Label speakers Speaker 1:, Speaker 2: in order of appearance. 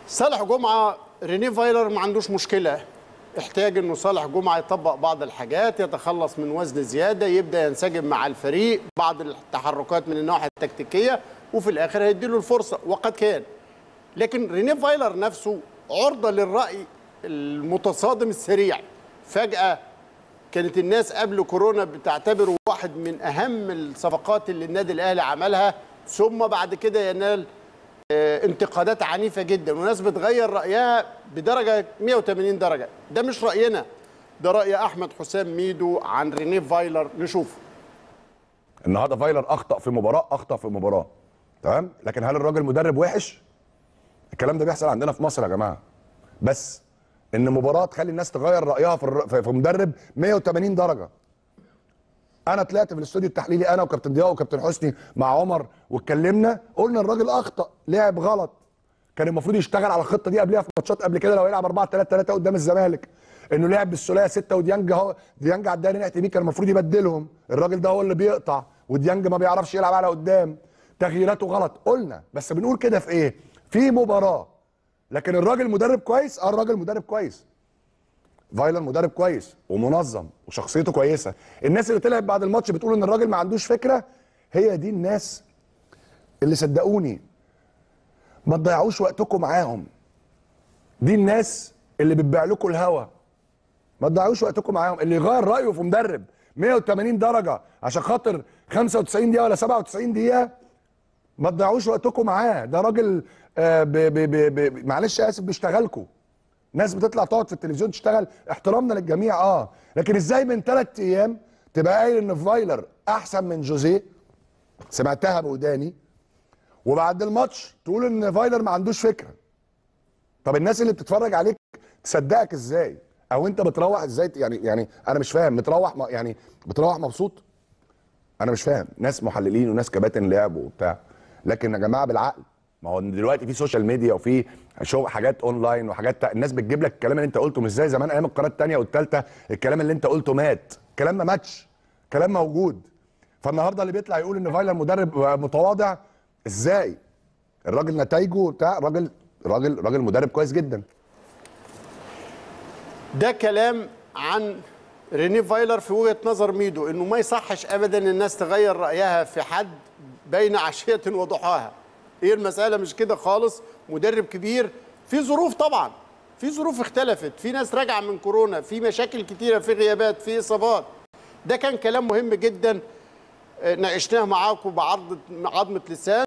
Speaker 1: صالح جمعه رينيه فايلر ما عندوش مشكله احتاج انه صالح جمعه يطبق بعض الحاجات يتخلص من وزن زياده يبدا ينسجم مع الفريق بعض التحركات من الناحيه التكتيكيه وفي الاخر هيديله الفرصه وقد كان لكن رينيه فايلر نفسه عرضه للراي المتصادم السريع فجاه كانت الناس قبل كورونا بتعتبره واحد من اهم الصفقات اللي النادي الاهلي عملها ثم بعد كده ينال آه، انتقادات عنيفه جدا وناس بتغير رايها بدرجه 180 درجه ده مش راينا ده راي احمد حسام ميدو عن رينيه فايلر نشوفه
Speaker 2: النهارده فايلر اخطا في مباراه اخطا في مباراه تمام لكن هل الراجل مدرب وحش الكلام ده بيحصل عندنا في مصر يا جماعه بس ان مباراه تخلي الناس تغير رايها في الر- في في مدرب 180 درجه انا طلعت في الاستوديو التحليلي انا وكابتن ضياء وكابتن حسني مع عمر واتكلمنا قلنا الراجل اخطا لعب غلط كان المفروض يشتغل على الخطه دي قبلها في ماتشات قبل كده لو يلعب 4 3 3 قدام الزمالك انه لعب بالسوليه 6 وديانج اهو ديانج عداني ناحيه يمين كان المفروض يبدلهم الراجل ده هو اللي بيقطع وديانج ما بيعرفش يلعب على قدام تغييراته غلط قلنا بس بنقول كده في ايه في مباراه لكن الراجل مدرب كويس اه الراجل مدرب كويس فايلر مدرب كويس ومنظم وشخصيته كويسه الناس اللي طلعت بعد الماتش بتقول ان الراجل ما عندوش فكره هي دي الناس اللي صدقوني ما تضيعوش وقتكم معاهم دي الناس اللي بتبيع لكم الهوا ما تضيعوش وقتكم معاهم اللي يغير رايه في مدرب 180 درجه عشان خاطر 95 دقيقه ولا 97 دقيقه ما تضيعوش وقتكم معاه ده راجل آه ب ب ب ب معلش اسف بيشتغلكم ناس بتطلع تقعد في التلفزيون تشتغل احترامنا للجميع اه لكن ازاي من ثلاث ايام تبقى قايل ان فايلر احسن من جوزيه سمعتها بوداني وبعد الماتش تقول ان فايلر ما عندوش فكره طب الناس اللي بتتفرج عليك تصدقك ازاي او انت بتروح ازاي يعني يعني انا مش فاهم بتروح م- يعني بتروح مبسوط انا مش فاهم ناس محللين وناس كباتن لعب وبتاع لكن يا جماعه بالعقل ما هو دلوقتي في سوشيال ميديا وفي شو حاجات اونلاين وحاجات تا... الناس بتجيب لك الكلام اللي انت قلته مش زي زمان ايام القناه الثانيه والثالثه الكلام اللي انت قلته مات كلام ما ماتش كلام موجود فالنهارده اللي بيطلع يقول ان فايلر مدرب متواضع ازاي الراجل نتائجه بتاع راجل راجل راجل مدرب كويس جدا
Speaker 1: ده كلام عن رينيه فايلر في وجهه نظر ميدو انه ما يصحش ابدا الناس تغير رايها في حد بين عشيه وضحاها هي المساله مش كده خالص مدرب كبير في ظروف طبعا في ظروف اختلفت في ناس راجعه من كورونا في مشاكل كتيره في غيابات في اصابات ده كان كلام مهم جدا آه، ناقشناه معاكم بعض عظمه لسان